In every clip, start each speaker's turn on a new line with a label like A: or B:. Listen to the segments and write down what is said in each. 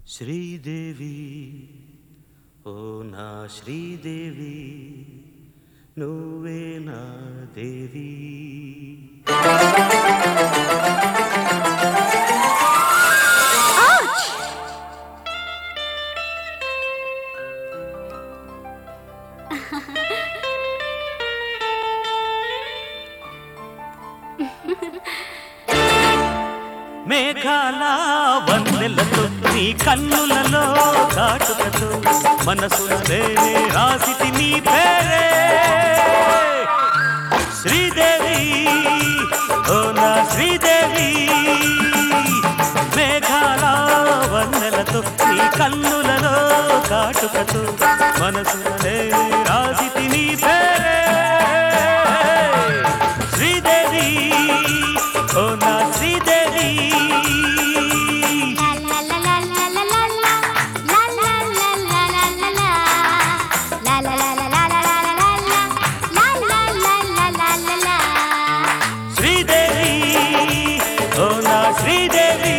A: శ్రీదేవి ఓ నా శ్రీదేవి నువ్వే నా దేవి మేఘాల వన్నెలతో నీ కన్నులలో కాటుకతో మనసులే రాసితి నీ పేరే శ్రీదేవి ఓ నా శ్రీదేవి మేఘాల వన్నెలతో నీ కన్నులలో కాటుకతో మనసులే రాసితి నీ పేరే శ్రీదేవి ఓ నా శ్రీదేవి శ్రీదేవి ఓ నా శ్రీదేవి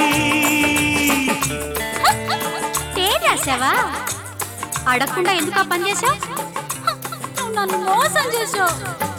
B: రాసావా అడగకుండా ఎందుకు ఆ పని చేసావు నన్ను మోసం చేసావు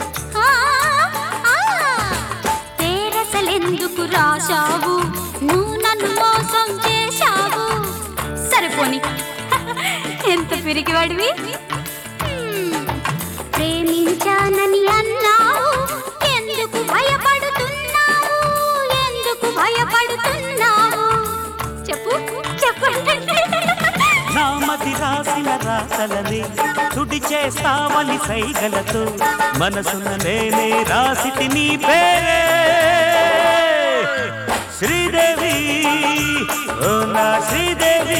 B: పేరసలెందుకు రాశావు నువ్వు నన్ను మోసం చేశావు సరిపోని ఎంత పిరికివాడివి హ్మ్. ప్రేమించానని అన్నావు ఎందుకు భయపడుతున్నావు ఎందుకు భయపడుతున్నావు చెప్పు చెప్పండి
A: నామతి రాసిన రాతలని తుడి చేస్తావని సైగలతో మనసున నేనే రాసితి నీ పేరే శ్రీదేవి ఓ నా శ్రీదేవి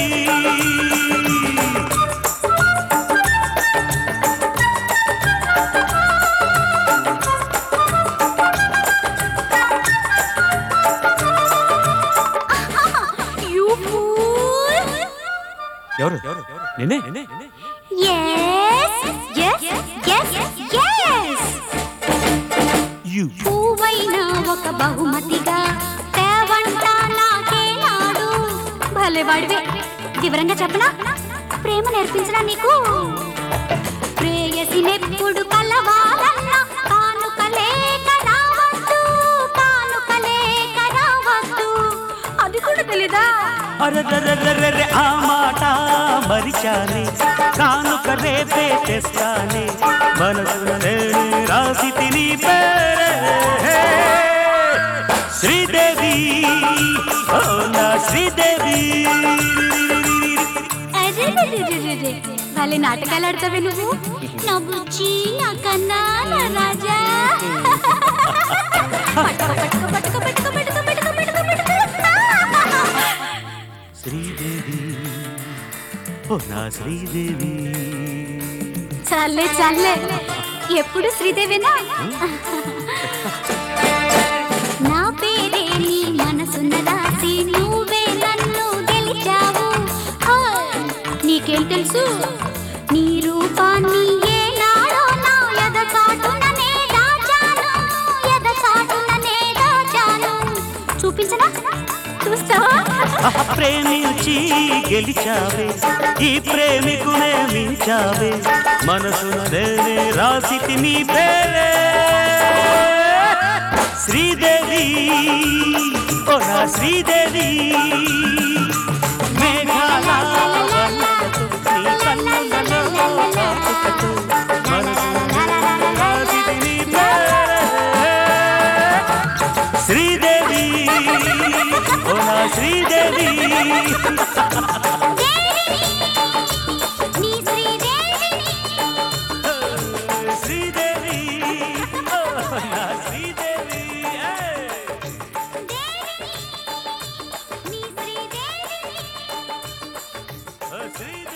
B: You fool!
A: ఎవరు నేనే
B: Yes, yes, yes, yes!
A: యు
B: పువ్వైన ఒక బహుమతిగా తేవంట నాకేనాడు భలే వాడివే వివరంగా చెప్పనా ప్రేమ నేర్పించరా నీకు ప్రేయసినెప్పుడు కలవాలన్నా కానుకలేక రావద్దు కానుకలేక రావద్దు అది కూడా తెలీదా
A: అరదరదరరే ఆ మాట మరిచానే కానుక రేపే తెస్తానే మనసున నేనే రాసితి నీ పేరే శ్రీదేవి ఓ నా శ్రీదేవి
B: అరెరెరెరెరెరె. భలే నాటకాలు ఆడతావే నువ్వు నా బుజ్జి నా కన్నా నా రాజా పట్టుకో, పట్టుకో, పట్టుకో, పట్టుకో, పట్టుకో, పట్టుకో, పట్టుకో, పట్టుకో.
A: శ్రీదేవి ఓ నా శ్రీదేవి
B: చాలే చాలే ఎప్పుడు శ్రీదేవినా నా పేరే నీ మనసున్న రాసి నువ్వే నన్ను గెలిచావు హాయ్, నీకేం తెలుసు నీ రూపాన్ని ఏనాడో నా ఎద చాటుననే దాచాను ఎద చాటుననే దాచాను చూపించనా చూస్తావా
A: ప్రేమించి గెలిచావే ఈ ప్రేమికునే మించావే మనసున నేనే రాసితి నీ పేరే శ్రీదేవి ఓ నా శ్రీదేవి మేఘాల వన్నెలతో నీ కన్నులలో కాటుకతో మనసున నేనే రాసితి నీ పేరే శ్రీదేవి ఓ నా శ్రీదేవి
B: నీ శ్రీదేవిని
A: శ్రీదేవి ఓ నా శ్రీదేవి ఏయ్.
B: నీ శ్రీదేవిని
A: ఓ శ్రీదేవి